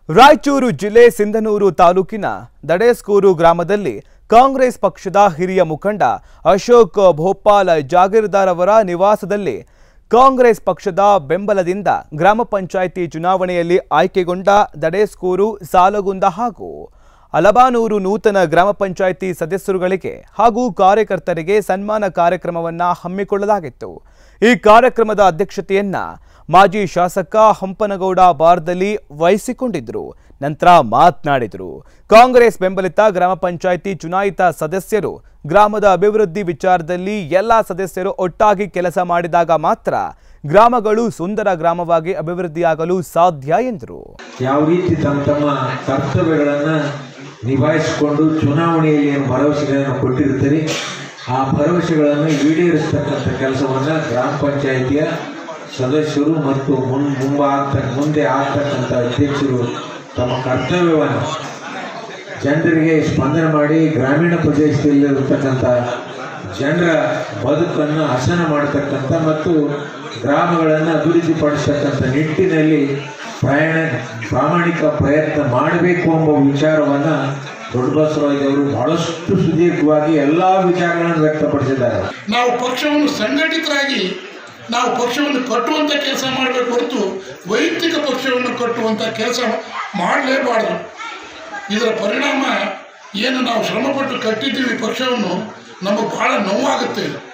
ರಾಯಚೂರು ಜಿಲ್ಲೆ ಸಿಂಧನೂರು ತಾಲೂಕಿನ ದಡೇಸ್ಕೂರು ಗ್ರಾಮದಲ್ಲಿ ಕಾಂಗ್ರೆಸ್ ಪಕ್ಷದ ಹಿರಿಯ ಮುಖಂಡ ಅಶೋಕ್ ಭೋಪಾಲ್ ಜಾಗೀರ್ದಾರ್ ಅವರ ನಿವಾಸದಲ್ಲಿ ಕಾಂಗ್ರೆಸ್ ಪಕ್ಷದ ಬೆಂಬಲದಿಂದ ಗ್ರಾಮ ಪಂಚಾಯಿತಿ ಚುನಾವಣೆಯಲ್ಲಿ ಆಯ್ಕೆಗೊಂಡ ದಡೇಸ್ಕೂರು ಸಾಲಗುಂದ ಹಾಗೂ ಅಲಬಾನೂರು ನೂತನ ಗ್ರಾಮ ಪಂಚಾಯಿತಿ ಸದಸ್ಯರುಗಳಿಗೆ ಹಾಗೂ ಕಾರ್ಯಕರ್ತರಿಗೆ ಸನ್ಮಾನ ಕಾರ್ಯಕ್ರಮವನ್ನ ಹಮ್ಮಿಕೊಳ್ಳಲಾಗಿತ್ತು ಈ ಕಾರ್ಯಕ್ರಮದ ಅಧ್ಯಕ್ಷತೆಯನ್ನ ಮಾಜಿ ಶಾಸಕ ಹಂಪನಗೌಡ ಬಾರ್ದಲ್ಲಿ ವಹಿಸಿಕೊಂಡಿದ್ರು ನಂತರ ಮಾತನಾಡಿದರು ಕಾಂಗ್ರೆಸ್ ಬೆಂಬಲಿತ ಗ್ರಾಮ ಪಂಚಾಯಿತಿ ಚುನಾಯಿತ ಸದಸ್ಯರು ಗ್ರಾಮದ ಅಭಿವೃದ್ಧಿ ವಿಚಾರದಲ್ಲಿ ಎಲ್ಲ ಸದಸ್ಯರು ಒಟ್ಟಾಗಿ ಕೆಲಸ ಮಾಡಿದಾಗ ಮಾತ್ರ ಗ್ರಾಮಗಳು ಸುಂದರ ಗ್ರಾಮವಾಗಿ ಅಭಿವೃದ್ಧಿಯಾಗಲು ಸಾಧ್ಯ ಎಂದರು ಯಾವ ರೀತಿ ತಮ್ಮ ತಮ್ಮ ಕರ್ತವ್ಯಗಳನ್ನು ನಿಭಾಯಿಸಿಕೊಂಡು ಚುನಾವಣೆಯಲ್ಲಿ ಏನು ಭರವಸೆಗಳನ್ನು ಕೊಟ್ಟಿರ್ತೀರಿ ಆ ಭರವಸೆಗಳನ್ನು ಈಡೇರಿಸ್ತಕ್ಕಂಥ ಕೆಲಸವನ್ನು ಗ್ರಾಮ ಪಂಚಾಯಿತಿಯ ಸದಸ್ಯರು ಮತ್ತು ಮುನ್ ಮುಂಬಾಗ್ತ ಮುಂದೆ ಆಗ್ತಕ್ಕಂಥ ಅಧ್ಯಕ್ಷರು ತಮ್ಮ ಕರ್ತವ್ಯವನ್ನು ಜನರಿಗೆ ಸ್ಪಂದನೆ ಮಾಡಿ ಗ್ರಾಮೀಣ ಪ್ರದೇಶದಲ್ಲಿರತಕ್ಕಂಥ ಜನರ ಬದುಕನ್ನು ಹಸನ ಮಾಡತಕ್ಕಂಥ ಮತ್ತು ಗ್ರಾಮಗಳನ್ನು ಅಭಿವೃದ್ಧಿಪಡಿಸ್ತಕ್ಕಂಥ ನಿಟ್ಟಿನಲ್ಲಿ ಪ್ರಯಾಣ ಪ್ರಾಮಾಣಿಕ ಪ್ರಯತ್ನ ಮಾಡಬೇಕು ಎಂಬ ವಿಚಾರವನ್ನು ದೊಡ್ಡಬಸವರಾಜವರು ಬಹಳಷ್ಟು ಸುದೀರ್ಘವಾಗಿ ಎಲ್ಲ ವಿಚಾರಗಳನ್ನು ವ್ಯಕ್ತಪಡಿಸಿದ್ದಾರೆ ನಾವು ಪಕ್ಷವನ್ನು ಸಂಘಟಿತರಾಗಿ ನಾವು ಪಕ್ಷವನ್ನು ಕಟ್ಟುವಂಥ ಕೆಲಸ ಮಾಡಬೇಕು ಹೊರತು ವೈಯಕ್ತಿಕ ಪಕ್ಷವನ್ನು ಕಟ್ಟುವಂಥ ಕೆಲಸ ಮಾಡಲೇಬಾರ್ದು ಇದರ ಪರಿಣಾಮ ಏನು ನಾವು ಶ್ರಮಪಟ್ಟು ಕಟ್ಟಿದ್ದೀವಿ ಪಕ್ಷವನ್ನು ನಮಗೆ ಬಹಳ ನೋವಾಗುತ್ತೆ